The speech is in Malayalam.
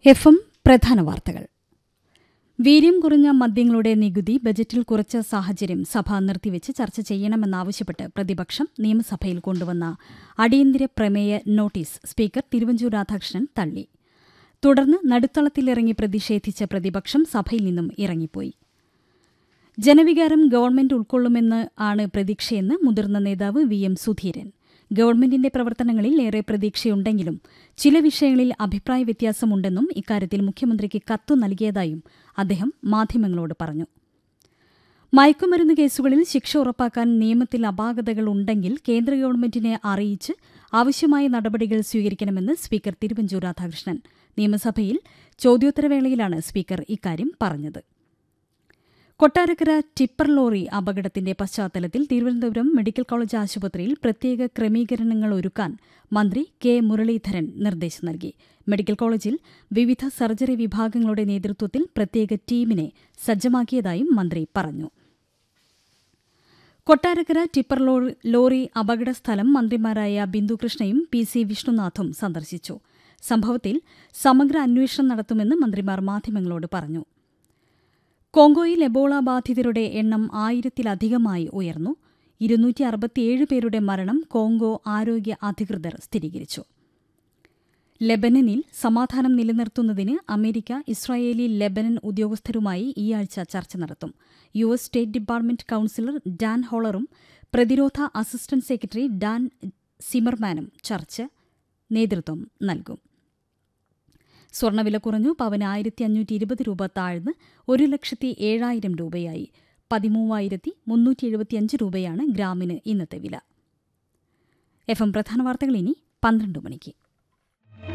എഫ് എം പ്രധാന വാർത്തകൾ വീര്യം കുറഞ്ഞ മദ്യങ്ങളുടെ നികുതി ബജറ്റിൽ കുറച്ച സാഹചര്യം സഭ നിർത്തിവെച്ച് ചർച്ച ചെയ്യണമെന്നാവശ്യപ്പെട്ട് പ്രതിപക്ഷം നിയമസഭയിൽ കൊണ്ടുവന്ന അടിയന്തര പ്രമേയ നോട്ടീസ് സ്പീക്കർ തിരുവഞ്ചൂർ രാധാകൃഷ്ണൻ തള്ളി തുടർന്ന് നടുത്തളത്തിലിറങ്ങി പ്രതിഷേധിച്ച പ്രതിപക്ഷം സഭയിൽ നിന്നും ഇറങ്ങിപ്പോയി ജനവികാരം ഗവൺമെന്റ് ഉൾക്കൊള്ളുമെന്ന് ആണ് പ്രതീക്ഷയെന്ന് മുതിർന്ന നേതാവ് വി എം സുധീരൻ ഗവൺമെന്റിന്റെ പ്രവർത്തനങ്ങളിൽ ഏറെ പ്രതീക്ഷയുണ്ടെങ്കിലും ചില വിഷയങ്ങളിൽ അഭിപ്രായ വ്യത്യാസമുണ്ടെന്നും ഇക്കാര്യത്തിൽ മുഖ്യമന്ത്രിക്ക് കത്തു നൽകിയതായും അദ്ദേഹം മാധ്യമങ്ങളോട് പറഞ്ഞു മയക്കുമരുന്ന് കേസുകളിൽ ശിക്ഷ ഉറപ്പാക്കാൻ നിയമത്തിൽ അപാകതകൾ ഉണ്ടെങ്കിൽ കേന്ദ്ര ഗവൺമെന്റിനെ അറിയിച്ച് ആവശ്യമായ നടപടികൾ സ്വീകരിക്കണമെന്ന് സ്പീക്കർ തിരുവഞ്ചൂർ രാധാകൃഷ്ണൻ നിയമസഭയിൽ ചോദ്യോത്തരവേളയിലാണ് സ്പീക്കർ ഇക്കാര്യം പറഞ്ഞത് കൊട്ടാരക്കര ടിപ്പർ ലോറി അപകടത്തിന്റെ പശ്ചാത്തലത്തിൽ തിരുവനന്തപുരം മെഡിക്കൽ കോളേജ് ആശുപത്രിയിൽ പ്രത്യേക ക്രമീകരണങ്ങൾ ഒരുക്കാൻ മന്ത്രി കെ മുരളീധരൻ നിർദ്ദേശം നൽകി മെഡിക്കൽ കോളേജിൽ വിവിധ സർജറി വിഭാഗങ്ങളുടെ നേതൃത്വത്തിൽ പ്രത്യേക ടീമിനെ സജ്ജമാക്കിയതായും മന്ത്രി പറഞ്ഞു കൊട്ടാരക്കര ടിപ്പർ ലോറി അപകട സ്ഥലം മന്ത്രിമാരായ ബിന്ദുകൃഷ്ണയും പി സി വിഷ്ണുനാഥും സന്ദർശിച്ചു സംഭവത്തിൽ സമഗ്ര അന്വേഷണം നടത്തുമെന്ന് മന്ത്രിമാർ മാധ്യമങ്ങളോട് പറഞ്ഞു കോങ്കോയിൽ എബോള ബാധിതരുടെ എണ്ണം ആയിരത്തിലധികമായി ഉയർന്നു ഇരുന്നൂറ്റി അറുപത്തിയേഴ് പേരുടെ മരണം കോങ്കോ ആരോഗ്യ അധികൃതർ സ്ഥിരീകരിച്ചു ലെബനനിൽ സമാധാനം നിലനിർത്തുന്നതിന് അമേരിക്ക ഇസ്രായേലി ലെബനൻ ഉദ്യോഗസ്ഥരുമായി ഈ ആഴ്ച ചർച്ച നടത്തും U S state department counsellor Dan ഹോളറും പ്രതിരോധ അസിസ്റ്റന്റ് സെക്രട്ടറി ഡാൻ സിമർമാനും ചർച്ച നേതൃത്വം നൽകും സ്വർണ്ണവില കുറഞ്ഞു പവന് ആയിരത്തി അഞ്ഞൂറ്റി ഇരുപത് രൂപ താഴ്ന്ന് ഒരു ലക്ഷത്തി ഏഴായിരം രൂപയായി പതിമൂവായിരത്തി മുന്നൂറ്റി എഴുപത്തിയഞ്ച് രൂപയാണ് ഗ്രാമിന് ഇന്നത്തെ വില എഫ് എം പ്രധാന വാർത്തകൾ ഇനി പന്ത്രണ്ട് മണിക്ക്